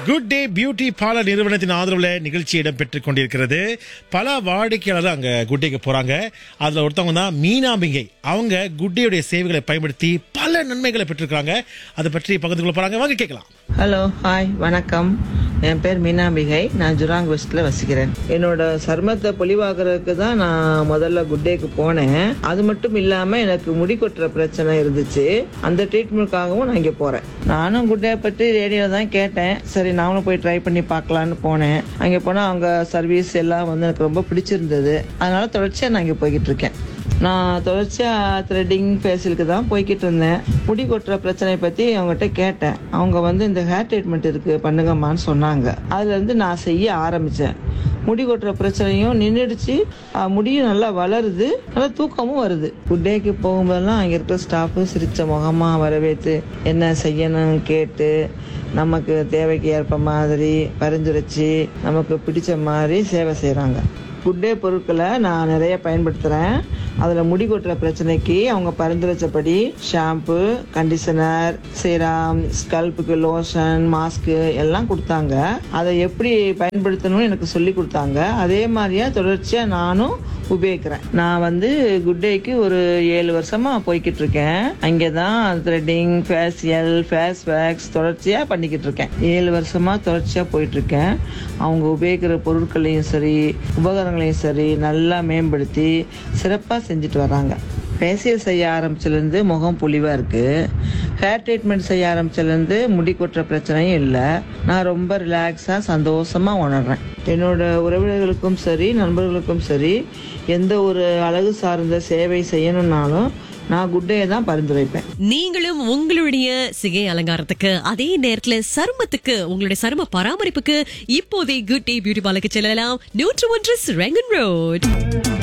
good day beauty parlour நிறுவனத்தின் ஆதரவுல நிகழ்ச்சி இடம்பெற்றுக் கொண்டிருக்கிறது பல வாடிக்கையாளர் அங்க குட் டேக்கு போறாங்க அதுல ஒருத்தவங்க தான் மீனாம்பிகை அவங்க குட் டேயுடைய சேவைகளை பயன்படுத்தி பல நன்மைகளை பெற்றிருக்காங்க அதை பற்றி பகிர்ந்து கொள்ள போறாங்க வாங்க கேட்கலாம் ஹலோ ஹாய் வணக்கம் என் பேர் மீனாம்பிகை நான் ஜுராங் வெஸ்ட்ல வசிக்கிறேன் என்னோட சருமத்தை பொலிவாக்குறதுக்கு தான் நான் முதல்ல குட்டேக்கு போனேன் அது மட்டும் இல்லாம எனக்கு முடி கொட்டுற பிரச்சனை இருந்துச்சு அந்த ட்ரீட்மெண்ட்காகவும் நான் இங்க போறேன் நானும் குட்டே பற்றி ரேடியோ தான் கேட்டேன் சரி நானும் போய் ட்ரை பண்ணி பார்க்கலான்னு போனேன் அங்கே போனால் அவங்க சர்வீஸ் எல்லாம் வந்து எனக்கு ரொம்ப பிடிச்சிருந்தது அதனால தொடர்ச்சியாக நான் இங்கே போய்கிட்டு இருக்கேன் நான் தொடர்ச்சியாக த்ரெட்டிங் ஃபேஷியலுக்கு தான் போய்கிட்டு இருந்தேன் முடி கொட்டுற பிரச்சனையை பற்றி அவங்ககிட்ட கேட்டேன் அவங்க வந்து இந்த ஹேர் ட்ரீட்மெண்ட் இருக்குது பண்ணுங்கம்மான்னு சொன்னாங்க அதுலேருந்து நான் செய்ய ஆரம்பித்தேன் முடி கொட்டுற பிரச்சனையும் நின்றுடுச்சு முடியும் நல்லா வளருது நல்லா தூக்கமும் வருது குட்டேக்கு போகும்போதெல்லாம் அங்கே இருக்கிற ஸ்டாஃபு சிரித்த முகமாக வரவேற்று என்ன செய்யணும்னு கேட்டு நமக்கு தேவைக்கு ஏற்ப மாதிரி பரிந்துரைச்சி நமக்கு பிடிச்ச மாதிரி சேவை செய்கிறாங்க குட்டே பொருட்களை நான் நிறைய பயன்படுத்துகிறேன் அதில் முடி கொட்டுற பிரச்சனைக்கு அவங்க பரிந்துரைச்சபடி ஷாம்பு கண்டிஷனர் சீரம் ஸ்கல்ப்புக்கு லோஷன் மாஸ்க்கு எல்லாம் கொடுத்தாங்க அதை எப்படி பயன்படுத்தணும்னு எனக்கு சொல்லி கொடுத்தாங்க அதே மாதிரியே தொடர்ச்சியாக நானும் உபயோகிக்கிறேன் நான் வந்து குட்டேக்கு ஒரு ஏழு வருஷமா போய்கிட்டு இருக்கேன் அங்கே தான் த்ரெட்டிங் ஃபேஷியல் ஃபேஸ் வேக்ஸ் தொடர்ச்சியாக பண்ணிக்கிட்டு இருக்கேன் ஏழு வருஷமா தொடர்ச்சியாக போயிட்டு இருக்கேன் அவங்க உபயோகிக்கிற பொருட்களையும் சரி உபகரணங்களையும் சரி நல்லா மேம்படுத்தி சிறப்பாக செஞ்சுட்டு வராங்க ஃபேஷியல் செய்ய ஆரம்பிச்சிலேருந்து முகம் புலிவாக இருக்குது ஹேர் ட்ரீட்மெண்ட் செய்ய ஆரம்பிச்சிலேருந்து முடி கொட்டுற பிரச்சனையும் இல்லை நான் ரொம்ப ரிலாக்ஸாக சந்தோஷமாக உணர்றேன் என்னோட உறவினர்களுக்கும் சரி நண்பர்களுக்கும் சரி எந்த ஒரு அழகு சார்ந்த சேவை செய்யணும்னாலும் நான் குட்டையை தான் பரிந்துரைப்பேன் நீங்களும் உங்களுடைய சிகை அலங்காரத்துக்கு அதே நேரத்துல சருமத்துக்கு உங்களுடைய சரும பராமரிப்புக்கு இப்போதே குட் டே பியூட்டி பார்லருக்கு செல்லலாம் நூற்று ஒன்று ரெங்கன் ரோட்